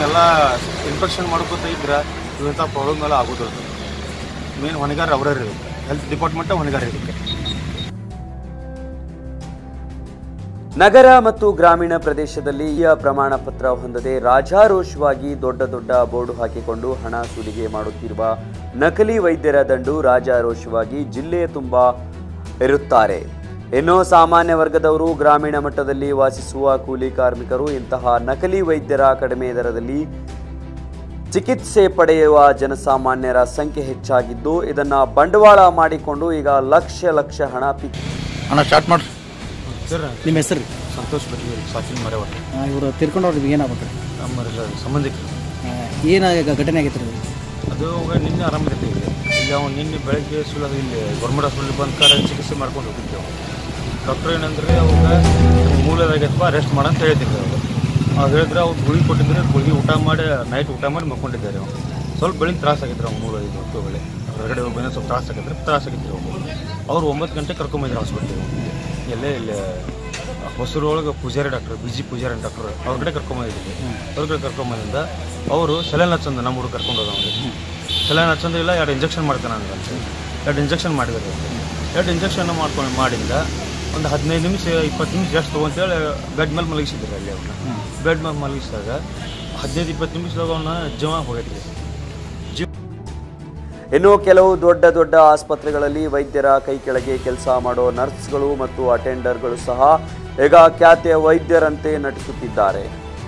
ಹಿಂಗೆಲ್ಲ ಇನ್ಫೆಕ್ಷನ್ ಮಾಡ್ಕೋತ ಇದ್ರೆ ಇವಂಥ ಪ್ರಾಬ್ಲಮ್ ಎಲ್ಲ ಆಗೋದಿಲ್ಲ ಮೇನ್ ಹೊಣೆಗಾರ ಅವರೇ ರೀ ಹೆಲ್ತ್ ಡಿಪಾರ್ಟ್ಮೆಂಟ್ ಹೊಣೆಗಾರ ಇದಕ್ಕೆ ನಗರ ಮತ್ತು ಗ್ರಾಮೀಣ ಪ್ರದೇಶದಲ್ಲಿ ಈ ಪ್ರಮಾಣ ಪತ್ರ ಹೊಂದದೆ ರಾಜಾರೋಷವಾಗಿ ದೊಡ್ಡ ದೊಡ್ಡ ಬೋರ್ಡು ಹಾಕಿಕೊಂಡು ಹಣ ಸುಲಿಗೆ ಮಾಡುತ್ತಿರುವ ನಕಲಿ ವೈದ್ಯರ ದಂಡು ರಾಜಾರೋಷವಾಗಿ ಜಿಲ್ಲೆಯ ತುಂಬ ಇರುತ್ತಾರೆ ಇನ್ನು ಸಾಮಾನ್ಯ ವರ್ಗದವರು ಗ್ರಾಮೀಣ ಮಟ್ಟದಲ್ಲಿ ವಾಸಿಸುವ ಕೂಲಿ ಕಾರ್ಮಿಕರು ಇಂತಹ ನಕಲಿ ವೈದ್ಯರ ಕಡಿಮೆ ದರದಲ್ಲಿ ಚಿಕಿತ್ಸೆ ಪಡೆಯುವ ಜನಸಾಮಾನ್ಯರ ಸಂಖ್ಯೆ ಹೆಚ್ಚಾಗಿದ್ದು ಇದನ್ನ ಬಂಡವಾಳ ಮಾಡಿಕೊಂಡು ಈಗ ಲಕ್ಷ ಲಕ್ಷ ಹಣ ಪಿ ಅಣ್ಣ ಸ್ಟಾರ್ಟ್ ಮಾಡ್ರಿ ಸರ್ ನಿಮ್ಮ ಹೆಸರು ಸಂತೋಷ್ ಬಟ್ಟಿ ಸಾಕಿನ ಮರೆವರ್ ಇವರು ತೀರ್ಕೊಂಡವ್ರು ನಿಮ್ಗೆ ಏನಾಗ್ಬೇಕು ರೀ ನಮ್ಮ ಸಂಬಂಧಿಕರು ಏನು ಘಟನೆ ಆಗೈತೆ ರೀ ಅದು ಅವಾಗ ನಿನ್ನೆ ಆರಾಮಾಗೈತೆ ಇಲ್ಲಿ ಇಲ್ಲಿ ಅವ್ನು ನಿನ್ನೆ ಬೆಳಗ್ಗೆ ಸುಳ್ಳು ಇಲ್ಲಿ ಗೌರ್ಮೆಂಟ್ ಹಾಸ್ಪಿಟಲ್ ಬಂದು ಕಾರ ಚಿಕಿತ್ಸೆ ಮಾಡ್ಕೊಂಡು ಹೋಗಿದ್ದೆ ಅವ್ನು ಡಾಕ್ಟರ್ ಏನಂದ್ರೆ ಅವಾಗ ಮೂಲದಾಗೈತಪ್ಪ ರೆಸ್ಟ್ ಮಾಡಂತ ಹೇಳ್ತಿದ್ರು ಅವರು ಅವ್ರು ಹೇಳಿದ್ರೆ ಅವ್ರು ಗುಳಿಗೆ ಕೊಟ್ಟಿದ್ರೆ ಗುಳಿಗೆ ಊಟ ಮಾಡಿ ನೈಟ್ ಊಟ ಮಾಡಿ ಮಕ್ಕೊಂಡಿದ್ದಾರೆ ಅವ್ನು ಸ್ವಲ್ಪ ಬೆಳಿಗ್ಗೆ ತ್ರಾಸ ಆಗಿದ್ರು ಅವ್ನು ಮೂಲ ಇದು ಹೊತ್ತು ವೇಳೆ ಹೊರಗಡೆ ಹೋಗಿ ಬಂದ್ರೆ ಸ್ವಲ್ಪ ತ್ರಾಸ ಆಗಿದ್ರೆ ತ್ರಾಸ ಆಗಿದ್ರು ಅವ್ರು ಅವ್ರು ಒಂಬತ್ತು ಗಂಟೆ ಕರ್ಕೊಂಬಂದ್ರು ಹಾಸ್ಪಿಟ್ಲಿಗೆ ಎಲ್ಲೇ ಇಲ್ಲಿ ಹೊಸೂರು ಒಳಗೆ Poojari doctor B G Poojari doctor ಅವ್ರ ಕಡೆ ಕರ್ಕೊಂಬಂದಿದ್ದೆ ಅವ್ರ ಕಡೆ ಕರ್ಕೊಂಬಂದಿಂದ ಅವರು ಸೆಲೆನ್ ಹಚ್ಚಂದ ನಮ್ಮ ಹುಡುಗ ಕರ್ಕೊಂಡು ಹೋದ ಅವ್ರಿಗೆ ಸೆಲೆನ್ ಹಚ್ಚಂದ ಇಲ್ಲ ಎರಡು ಇಂಜೆಕ್ಷನ್ ಮಾಡ್ತಾನೆ ಅಂತ ಎರಡು ಇಂಜೆಕ್ಷನ್ ಮಾಡಿದ್ದಾರೆ ಎರಡು ಇಂಜೆಕ್ಷನ್ ಮಾಡ್ಕೊಂಡು ಮಾಡಿಂದ ಒಂದು ಹದಿನೈದು ನಿಮಿಷ ಇಪ್ಪತ್ತು ನಿಮಿಷ ಎಷ್ಟು ತೊಗೊಂತೇಳಿ ಬೆಡ್ ಮೇಲೆ ಮಲಗಿಸಿದ್ರು ಅಲ್ಲಿ ಅವ್ರನ್ನ ಬೆಡ್ ಮೇಲೆ ಮಲಗಿಸಿದಾಗ ಹದಿನೈದು ಇಪ್ಪತ್ತು ನಿಮಿಷದಾಗ ಅವನ್ನ ಜೀವ ಹೋಗೈತ್ರಿ ಇನ್ನು ಕೆಲವು ದೊಡ್ಡ ದೊಡ್ಡ ಆಸ್ಪತ್ರೆಗಳಲ್ಲಿ ವೈದ್ಯರ ಕೈ ಕೆಳಗೆ ಕೆಲಸ ಮಾಡೋ ನರ್ಸ್ಗಳು ಮತ್ತು ಅಟೆಂಡರ್ಗಳು ಸಹ ಈಗ ಖ್ಯಾತಿಯ ವೈದ್ಯರಂತೆ ನಟಿಸುತ್ತಿದ್ದಾರೆ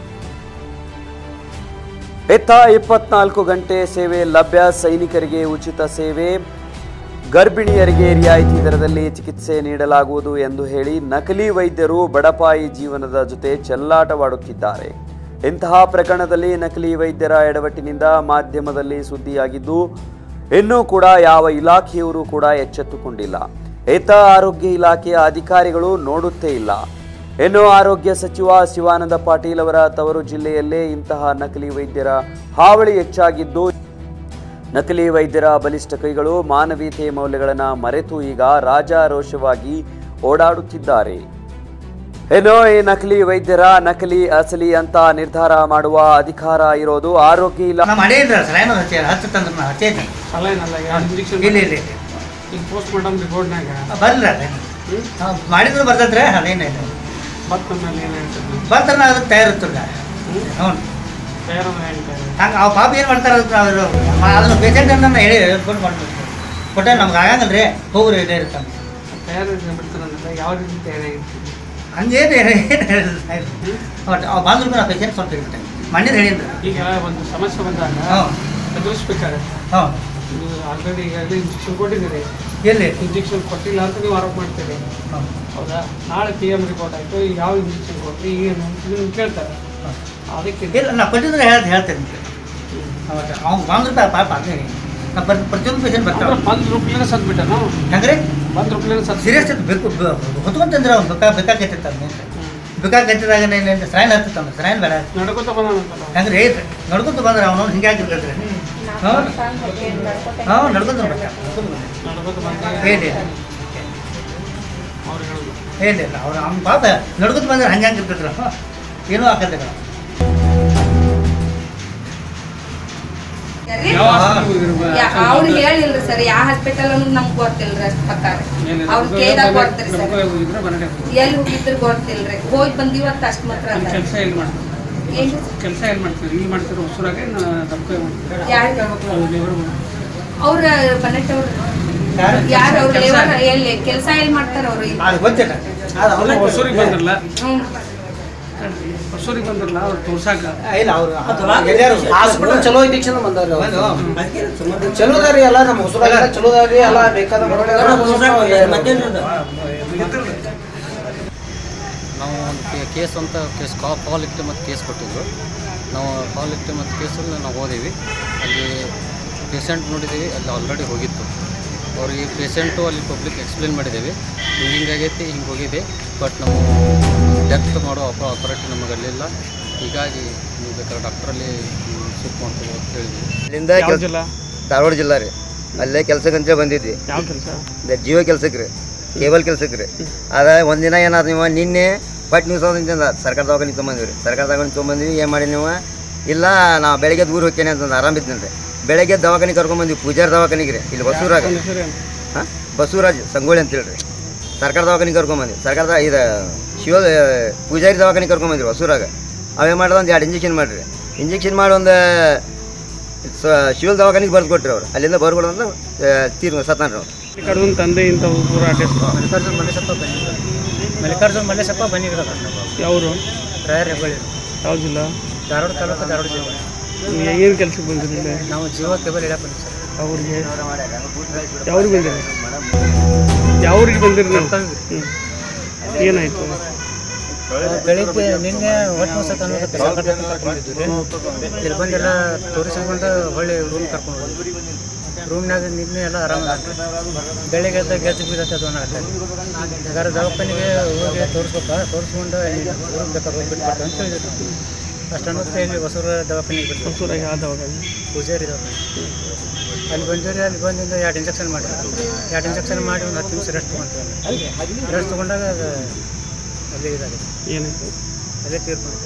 ಇತ್ತ ಇಪ್ಪತ್ನಾಲ್ಕು ಗಂಟೆ ಸೇವೆ ಲಭ್ಯ ಸೈನಿಕರಿಗೆ ಉಚಿತ ಸೇವೆ ಗರ್ಭಿಣಿಯರಿಗೆ ರಿಯಾಯಿತಿ ದರದಲ್ಲಿ ಚಿಕಿತ್ಸೆ ನೀಡಲಾಗುವುದು ಎಂದು ಹೇಳಿ ನಕಲಿ ವೈದ್ಯರು ಬಡಪಾಯಿ ಜೀವನದ ಜೊತೆ ಚೆಲ್ಲಾಟವಾಡುತ್ತಿದ್ದಾರೆ ಇಂತಹ ಪ್ರಕರಣದಲ್ಲಿ ನಕಲಿ ವೈದ್ಯರ ಎಡವಟ್ಟಿನಿಂದ ಮಾಧ್ಯಮದಲ್ಲಿ ಸುದ್ದಿಯಾಗಿದ್ದು ಇನ್ನೂ ಕೂಡ ಯಾವ ಇಲಾಖೆಯವರು ಕೂಡ ಎಚ್ಚೆತ್ತುಕೊಂಡಿಲ್ಲ ಇತ್ತ ಆರೋಗ್ಯ ಇಲಾಖೆಯ ಅಧಿಕಾರಿಗಳು ನೋಡುತ್ತೇ ಇಲ್ಲ ಇನ್ನು ಆರೋಗ್ಯ ಸಚಿವ ಶಿವಾನಂದ ಪಾಟೀಲ್ ಅವರ ತವರು ಜಿಲ್ಲೆಯಲ್ಲೇ ಇಂತಹ ನಕಲಿ ವೈದ್ಯರ ಹಾವಳಿ ಹೆಚ್ಚಾಗಿದ್ದು ನಕಲಿ ವೈದ್ಯರ ಬಲಿಷ್ಠ ಕೈಗಳು ಮಾನವೀಯತೆ ಮೌಲ್ಯಗಳನ್ನು ಮರೆತು ಈಗ ರಾಜಾರೋಷವಾಗಿ ಓಡಾಡುತ್ತಿದ್ದಾರೆ ಏನೋ ಈ ನಕಲಿ ವೈದ್ಯರ ನಕಲಿ ಅಸಲಿ ಅಂತ ನಿರ್ಧಾರ ಮಾಡುವ ಅಧಿಕಾರ ಇರೋದು ಆರೋಗ್ಯ ಇಲ್ಲ ನಮ್ಮ ಹಳೇ ಇದ್ರ ಸರ್ ಏನೋ ಹಚ್ಚಿ ಹಚ್ಚತ್ತಂದ್ರೆ ನಾ ಹಚ್ಚೈತಿ ಅಲ್ಲೇನಲ್ಲ ಇಂಜೆಕ್ಷನ್ ಇಲ್ಲ ಇಲ್ಲ ಇಲ್ಲ ಈಗ ಪೋಸ್ಟ್ ಮಾರ್ಟಮ್ ರಿಪೋರ್ಟ್ನಾಗ ಬರ್ಲಿ ಅದೇ ನಾವು ಮಾಡಿದ್ರು ಬರ್ತೈತ್ರಿ ಅದೇನಿಲ್ಲ ಮತ್ತೆ ಮೇಲೆ ಏನು ಹೇಳ್ತಾರೆ ಬರ್ತಾರೆ ನಾವು ಅದಕ್ಕೆ ತಯಾರಿರ್ತಿಲ್ಲ ಹ್ಞೂ ಬೇರೆ ಹೇಳ್ತಾರೆ ಹಂಗೆ ಅವ್ ಪಾಪ ಏನು ಮಾಡ್ತಾರೆ ಅದಕ್ಕೆ ಅವರು ಅದನ್ನು ಪೇಷಂಟ್ ಅಂತ ಹೇಳಿ ಹೇಳ್ಕೊಂಡು ಮಾಡ್ಬೇಕು ಕೊಟ್ಟೆ ನಮ್ಗೆ ಆಗಂಗಿಲ್ಲ ರೀ ಹೋಗ್ರಿ ಇದೇ ಇರ್ತಾನೆ ತಯಾರಿ ಬಿಡ್ತಾರಂದ್ರೆ ಯಾವ ರೀತಿ ತಯಾರಾಗಿರ್ತೀವಿ ಹಂಗೇನು ಏನು ಬಟ್ ಅವ್ ಬಂದ್ರು ನಾವು ಪೇಷಂಟ್ ಸ್ವಲ್ಪ ಇರ್ತೇನೆ ಮಣ್ಣಿನ ಹೇಳಿದ್ರು ಈಗ ಒಂದು ಸಮಸ್ಯೆ ಬಂದಾಗ ಹ್ಞೂ ಎದುರಿಸ್ಬೇಕಾಗತ್ತೆ ಹ್ಞೂ ನೀವು ಆಲ್ರೆಡಿ ಈಗಾಗಲೇ ಇಂಜೆಕ್ಷನ್ ಕೊಟ್ಟಿದ್ದೀರಿ ಎಲ್ಲಿ ಇಂಜೆಕ್ಷನ್ ಕೊಟ್ಟಿಲ್ಲ ಅಂತ ನೀವು ಆರೋಪ ಮಾಡ್ತೀರಿ ಹ್ಞೂ ಹೌದಾ ನಾಳೆ ಪಿ ಎಮ್ ರಿಪೋರ್ಟ್ ಆಯಿತು ಈಗ ಯಾವ ಇಂಜೆಕ್ಷನ್ ಕೊಟ್ರಿ ಏನು ಅಂತ ನೀವು ಕೇಳ್ತಾರೆ ಅದಕ್ಕೆ ಇಲ್ಲ ನಾ ಕೊಟ್ಟಿದ್ರೆ ಹೇಳ್ತೀನಿ ಹೇಳ್ತೇನೆ ಅವತ್ತು ಅವ್ನು ಬಂದ್ರು ಪಾಪ ಅದೇ ನಾ ಬರ್ ಪ್ರತಿಯೊಂದು ಪೇಷಂಟ್ ಬರ್ತಾವೆ ಅಂದ್ರೆ ಬಂದ್ ರೂಪ್ಲೇನೆ ಸತ್ ಬಿಟ್ಟ ನಾವು ಹೆಂಗ್ರಿ ಬಂದ್ ರೂಪ್ಲೇನೆ ಸತ್ ಸೀರಿಯಸ್ ಇತ್ತು ಬೇಕು ಹೊತ್ಕೊಂತಂದ್ರೆ ಅವ್ನು ಬೇಕಾ ಬೇಕಾಗೈತಿತ್ತು ಅದನ್ನ ಬೇಕಾಗತ್ತಿದಾಗ ಏನಿಲ್ಲ ಸ್ರೈನ್ ಹತ್ತಂದ್ರೆ ಸ್ರೈನ್ ಬೇಡ ನಡ್ಕೊತ ಬಂದಾನಂತಲ್ಲ ಹೆಂಗ್ರಿ ನಡ್ಕೊಂತ ಬಂದ್ರೆ ಅವನು ಹಿಂಗೆ ಆಗಿರ್ತೈತ್ರಿ ಹಾಂ ಹಾಂ ನಡ್ಕೊಂತ ಬರ್ತಾನೆ ನಡ್ಕೊತ ಬಂದ ಹೇಳಿ ಅವ್ರು ಹೇಳೋದು ಹೇಳಿ ಅವ್ರು ಅವ್ನ ಪಾಪ ನಡ್ಕೊಂತ ಬಂದ್ರೆ ಹಂಗೆ ಹಂಗಿರ್ತೈತ್ರ ಏನೂ ಹಾಕತ್ತಿಲ್ಲ ಅವ್ರು ಹೇಳಿಲ್ರಿ ಸರ್ ಯಾವ ಹಾಸ್ಪಿಟಲ್ ಅನ್ನೋದು ನಮ್ಗೆ ಗೊತ್ತಿಲ್ರಿ ಅಷ್ಟು ಪ್ರಕಾರ ಅವ್ರು ಕೇಳ್ದಾಗ ಗೊತ್ತಿರಿ ಸರ್ ಎಲ್ಲಿ ಹೋಗಿದ್ರು ಗೊತ್ತಿಲ್ರಿ ಹೋಗಿ ಬಂದಿವತ್ತ ಅಷ್ಟು ಮಾತ್ರ ಅಂದಾರ. ಕೆಲಸ ಎಲ್ಲಿ ಮಾಡ್ತಾರೆ ಏನ್ರಿ? ಕೆಲಸ ಎಲ್ಲಿ ಮಾಡ್ತೀರಿ ಇಲ್ಲಿ ಮಾಡ್ತೀರಿ ಹೊಸೂರಾಗೆ ದಪ್ಪ ಯಾರ್ ಹೇಳ್ಬೇಕು? ಅವ್ರ ಬನ್ನಟ್ ಅವ್ರು ಯಾರು? ಯಾರು ಅವ್ರು ಕೆಲ್ಸ? ಲೇಬರ್ ಎಲ್ಲಿ ಕೆಲಸ ಎಲ್ಲಿ ಮಾಡ್ತಾರ ಅವ್ರು ಅದು ಗೊತ್ತಿಲ್ಲ ಅದು ಅವ್ರ ಹೊಸೂರಿಗೆ ಬಂದ್ರಲ್ಲ ಹ್ಮ್ ಹೊಸೂರಿಗೆ ಬಂದ್ರಲ್ಲ ಅವ್ರು ತೋರ್ಸಾಕ ಇಲ್ಲ ಅವರು ಎಲ್ಲಾರು ಹಾಸ್ಪಿಟಲ್ ಚಲೋ ಐತಿ ಕ್ಷಣ ಬಂದವ್ರಿ ಅವ್ರು. ಚಲೋ ಅದಾರಿ ಎಲ್ಲ ನಮ್ಮ ಹೊಸದಾಗ ಚಲೋ ಅದಾರಿ ಎಲ್ಲ ಬೇಕಾದ ನಾವು ಒಂದು ಕೇಸ್ ಅಂತ ಕೇಸ್ ಕಾಲ್ ಕಾಲ್ ಇಟ್ಟು ಮತ್ತು ಕೇಸ್ ಕೊಟ್ಟಿದ್ರು ನಾವು ಕಾಲ್ ಇಟ್ಟು ಮತ್ತು ಕೇಸಲ್ಲಿ ನಾವು ಹೋದೀವಿ ಅಲ್ಲಿ ಪೇಷಂಟ್ ನೋಡಿದ್ದೀವಿ ಅಲ್ಲಿ ಆಲ್ರೆಡಿ ಹೋಗಿತ್ತು ಅವ್ರಿಗೆ ಪೇಷಂಟು ಅಲ್ಲಿ ಪಬ್ಲಿಕ್ ಎಕ್ಸ್ಪ್ಲೇನ್ ಮಾಡಿದ್ದೀವಿ ಹಿಂಗೆ ಹಿಂಗಾಗೈತಿ ಹಿಂಗೆ ಹೋಗಿದೆ ಬಟ್ ನಾವು ಡೆತ್ ಮಾಡೋ ಅಪ ಅಥಾರಿಟಿ ನಮಗೆ ಅಲ್ಲಿಲ್ಲ ಹೀಗಾಗಿ ನೀವು ಬೇಕಾದ್ರೆ ಡಾಕ್ಟ್ರಲ್ಲಿ ಶಿಫ್ಟ್ ಮಾಡ್ತೀವಿ ಅಂತ ಹೇಳಿದ್ವಿ ಇಲ್ಲಿಂದ ಕೆಲ್ಸ ಧಾರವಾಡ ಜಿಲ್ಲಾ ರೀ ಅಲ್ಲೇ ಕೆಲ್ಸಕ್ಕಂತ ಬಂದಿದ್ವಿ ಯಾವ ಕೆಲಸ ಅದೇ ಜಿಯೋ ಕೆಲ್ಸಕ್ಕೆ ರೀ ಕೇಬಲ್ ಕೆಲ್ಸಕ್ಕೆ ರೀ ಅದ ಒಂದಿನ ಏನಾದ್ರು ನೀವು ನಿನ್ನೆ ಪಟ್ ನೀವು ತೊಗೊಂಡಿದ್ದ ಸರ್ಕಾರ ದವಾಖಾನೆ ತೊಗೊಂಬಂದ್ವಿ ರೀ ಸರ್ಕಾರ ದವಾಖಾನೆ ತೊಗೊಂಬಂದ್ವಿ ಏನು ಮಾಡಿ ನೀವು ಇಲ್ಲ ನಾ ಬೆಳಗ್ಗೆ ದೂರ ಹೋಗ್ತೇನೆ ಅಂತಂದು ಆರಾಮಿದ್ದೀನಿ ರೀ ಬೆಳಗ್ಗೆ ದವಾಖಾನೆ ಕರ್ಕೊಂಬಂದ್ವಿ ಪೂಜಾರಿ ದವಾಖಾನಿಗೆ ರೀ ಇಲ್ಲಿ ಬಸೂರಾಗ ಹೆಸರೇನು ಹಾಂ ಬಸವರಾಜ್ ಸಂಗೊಳ್ಳಿ ಅಂತೇಳಿ ರೀ ಸರ್ಕಾರ ದವಾಖಾನೆ ಕರ್ಕೊಂಬಂದ್ವಿ ಸರ್ಕಾರದ ಇದು ಶಿವ ಪೂಜಾರಿ ದವಾಖಾನೆ ಕರ್ಕೊಂಬಂದ್ರಿ ಹೊಸೂರಾಗ ಅವೇ ಮಾಡಿದ ಒಂದು ಎರಡು ಇಂಜೆಕ್ಷನ್ ಮಾಡಿರಿ ಇಂಜೆಕ್ಷನ್ ಮಾಡಿ ಒಂದು ಸ ಶಿವಲ್ ದವಾಖಾನಿಗೆ ಬರ್ದು ಕೊಟ್ರಿ ಅವ್ರು ಅಲ್ಲಿಂದ ಬರ್ಕೊಡು ಅಂದ್ರೆ ತೀರ್ ಸತ್ತಾನ ರೀ ಅವ್ರು ಮಲ್ಲಿಕಾರ್ಜುನ್ ತಂದೆ ಇಂಥ ಊರ ಅಡ್ರೆಸ್ ಮಲ್ಲಿಕಾರ್ಜುನ್ ಮಲ್ಲೇಶಪ್ಪ ಬನ್ನಿ ಮಲ್ಲಿಕಾರ್ಜುನ್ ಮಲ್ಲೇಶಪ್ಪ ಬನ್ನಿಗಿರೋದು ಯಾವರು ರಾಯರ್ ಹೆಬ್ಬಳ್ಳಿ ಯಾವ ಜಿಲ್ಲಾ ಧಾರವಾಡ ತಾಲೂಕು ಧಾರವಾಡ ಜಿಲ್ಲೆ ನೀವು ಏನು ಕೆಲಸಕ್ಕೆ ಬಂದಿರಲಿಲ್ಲ ನಾವು ಜೀವ ಕೇಬಲ್ ಇಡಕ್ಕೆ ಬಂದ್ವಿ ಸರ್ ಅವ್ರಿಗೆ ಯಾವ್ರಿಗೆ ಬಂದಿರಿ ಯಾವ್ರಿಗೆ ಬಂದಿರಿ ನೀವು ಹ್ಞೂ ಏನಾಯಿತು ಬೆಳಿಗ್ಗೆ ನಿನ್ನೆ ಹೊಟ್ಟೆ ಸತ ಅನ್ನೋದಕ್ಕೆ ಸಂಘಟನೆ ಕರ್ಕೊಂಡಿದ್ವಿ ಇಲ್ಲಿ ಬಂದೆಲ್ಲ ತೋರಿಸ್ಕೊಂಡು ಹೊಳ್ಳಿ ರೂಮ್ ಕರ್ಕೊಂಡು ಹೋದ್ವಿ ರೂಮ್ನಾಗ ನಿನ್ನೆ ಎಲ್ಲ ಆರಾಮ ಬೆಳಿಗ್ಗೆ ಎದ್ದ ಗೆದ್ದು ಬೀಳತ್ತೆ ಅದು ಅನ್ನತ್ತೆ ಯಾರು ದವಾಖಾನೆಗೆ ಹೋಗಿ ತೋರಿಸ್ಬೇಕಾ ತೋರಿಸ್ಕೊಂಡು ಊರಿಗೆ ಬೇಕಾದ್ರೆ ಹೋಗಿ ಬಿಟ್ಬಿಟ್ಟು ಅಂತ ಹೇಳಿದ್ರು ಅಷ್ಟು ಅನ್ನೋದಕ್ಕೆ ಇಲ್ಲಿ ಹೊಸೂರು ದವಾಖಾನೆಗೆ ಬಿಟ್ಟು ಹೊಸೂರಾಗಿ ಆದವಾಗ ಪೂಜಾರಿ ಇದಾವೆ ಅಲ್ಲಿ ಬಂದಿರಿ ಅಲ್ಲಿ ಬಂದಿಂದ ಎರಡು ಇಂಜೆಕ್ಷನ್ ಮಾಡಿ ಎರಡು ಇಂಜೆಕ್ಷನ್ ಮಾಡಿ ಒಂದು ಹತ್ತು ನಿಮಿಷ ರೆಸ್ಟ್ ತೊಗೊಂತೀವಿ ರೆಸ್ಟ್ ತೊಗೊಂಡಾಗ ಅದು ಅಲ್ಲೇ ಇದಾಗುತ್ತೆ ಏನಾಯಿತು ಅಲ್ಲೇ ತೀರ್ಕೊಂಡು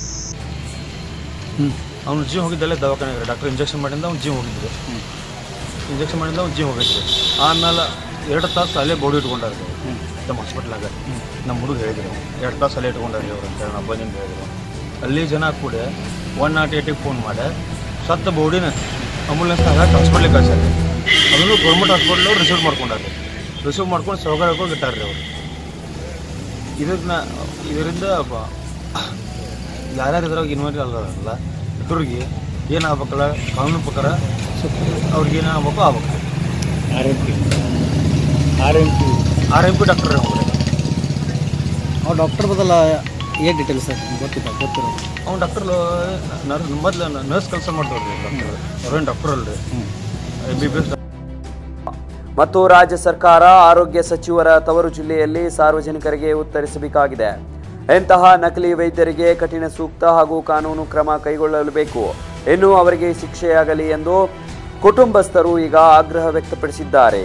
ಅವ್ನು ಜೀವ ಹೋಗಿದ್ದಲ್ಲೇ ದವಾಖಾನೆಗೆ ಡಾಕ್ಟರ್ ಇಂಜೆಕ್ಷನ್ ಮಾಡಿಂದ ಅವ್ನು ಜೀವ ಹೋಗಿದ್ರು ಇಂಜೆಕ್ಷನ್ ಮಾಡಿಂದ ಅವ್ನು ಜೀವ ಹೋಗಿದ್ರು ಆಮೇಲೆ ಎರಡು ತಾಸು ಅಲ್ಲೇ ಬೋಡಿ ಇಟ್ಕೊಂಡಾರ ನಮ್ಮ ಹಾಸ್ಪಿಟ್ಲಾಗ ನಮ್ಮ ಹುಡುಗ ಹೇಳಿದ್ರು ಎರಡು ತಾಸು ಅಲ್ಲೇ ಇಟ್ಕೊಂಡಾರಿ ಅವ್ರು ಅಂತೇಳಿ ನಾವು ಬಂದಿಂದ ಹೇಳಿದ್ರು ಅಲ್ಲಿ ಜನ ಕೂಡ ಒನ್ ನಾಟ್ ಏಟಿಗೆ ಫೋನ್ ಮಾಡಿ ಸತ್ತ ಬೋಡಿನ ಆಂಬುಲೆನ್ಸ್ನಾಗ ಹಾಸ್ಪಿಟ್ಲಿಗೆ ಕಳ್ಸಾರೆ ಅದನ್ನು ಗೌರ್ಮೆಂಟ್ ಹಾಸ್ಪಿಟ್ಲ್ ಅವ್ರು ರಿಸೀವ್ ಮಾಡ್ಕೊಂಡಾರೆ ರಿಸೀವ್ ಮಾಡ್ಕೊಂಡು ಸೌಕರ್ಯ ಹಾಕೊಂಡು ಇಟ್ಟಾರ್ರಿ ಅವರು ಇದನ್ನ ಇದರಿಂದ ಬ- ಯಾರ್ಯಾರು ಇದ್ರಾಗ ಇನ್ವಾಲ್ವ್ ಅಲ್ಲ ಇದ್ರಿಗೆ ಏನು ಆಗ್ಬೇಕಲ್ಲ ಕಾನೂನು ಪ್ರಕಾರ ಅವ್ರಿಗೆ ಏನು ಆಗ್ಬೇಕು ಆಗ್ಬೇಕು R M P R M P R M P doctor ಅವ್ರು ಡಾಕ್ಟರ್ ಬದಲ ಏನು ಡೀಟೇಲ್ಸ್ ಗೊತ್ತಿಲ್ಲ ಗೊತ್ತಿರೋ ಅವ್ನು ಡಾಕ್ಟರ್ ನರ್ಸ್ ಮೊದ್ಲು ನರ್ಸ್ ಕೆಲಸ ಮಾಡ್ತಾವ್ರಿ ಡಾಕ್ಟರ್ ಅವ್ರೇನು ಡಾಕ್ಟರ್ ಅಲ್ರಿ ಎಂ ಬಿ ಬಿ ಎಸ್ ಮತ್ತು ರಾಜ್ಯ ಸರ್ಕಾರ ಆರೋಗ್ಯ ಸಚಿವರ ತವರು ಜಿಲ್ಲೆಯಲ್ಲಿ ಸಾರ್ವಜನಿಕರಿಗೆ ಉತ್ತರಿಸಬೇಕಾಗಿದೆ ಇಂತಹ ನಕಲಿ ವೈದ್ಯರಿಗೆ ಕಠಿಣ ಸೂಕ್ತ ಹಾಗೂ ಕಾನೂನು ಕ್ರಮ ಕೈಗೊಳ್ಳಬೇಕು ಇನ್ನು ಅವರಿಗೆ ಶಿಕ್ಷೆಯಾಗಲಿ ಎಂದು ಕುಟುಂಬಸ್ಥರು ಈಗ ಆಗ್ರಹ ವ್ಯಕ್ತಪಡಿಸಿದ್ದಾರೆ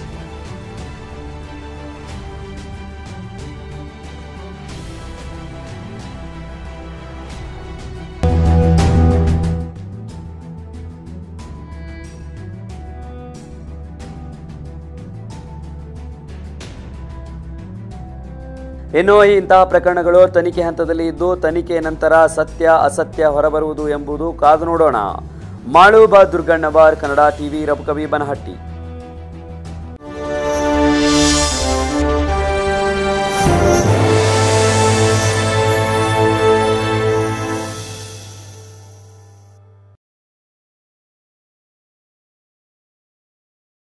ಇನ್ನು ಇಂತಹ ಪ್ರಕರಣಗಳು ತನಿಖೆ ಹಂತದಲ್ಲಿ ಇದ್ದು ತನಿಖೆ ನಂತರ ಸತ್ಯ ಅಸತ್ಯ ಹೊರಬರುವುದು ಎಂಬುದು ಕಾದು ನೋಡೋಣ ಮಾಳುಬ ದುರ್ಗಣ್ಣವರ್ ಕನ್ನಡ ಟಿವಿ ರಬಕವಿ ಬನಹಟ್ಟಿ